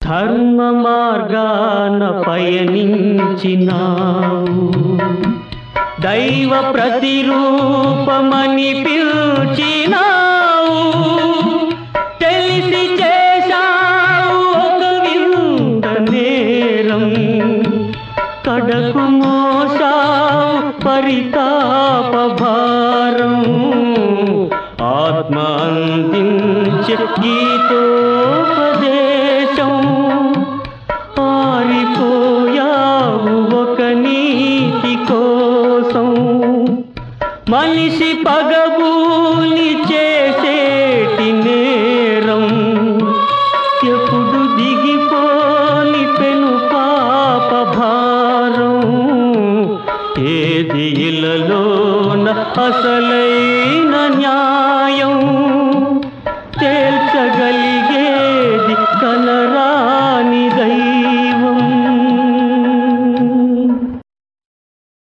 ధర్మ మార్గాన పయనించినావు దైవ ప్రతిరూపమని పిలిచినావు తెలిసి చేశావు ఒక వింత నేరం కడకు మోసావు పరితాప భారం ఆత్మ అందించే గీతోపదేశం ఆరిపోయావు ఒక నీతి కోసం మనిషి పగబూని చేసేటి నేరం ఎప్పుడు దిగిపోని పెను పాప భారం ఏది ఇలలోన అస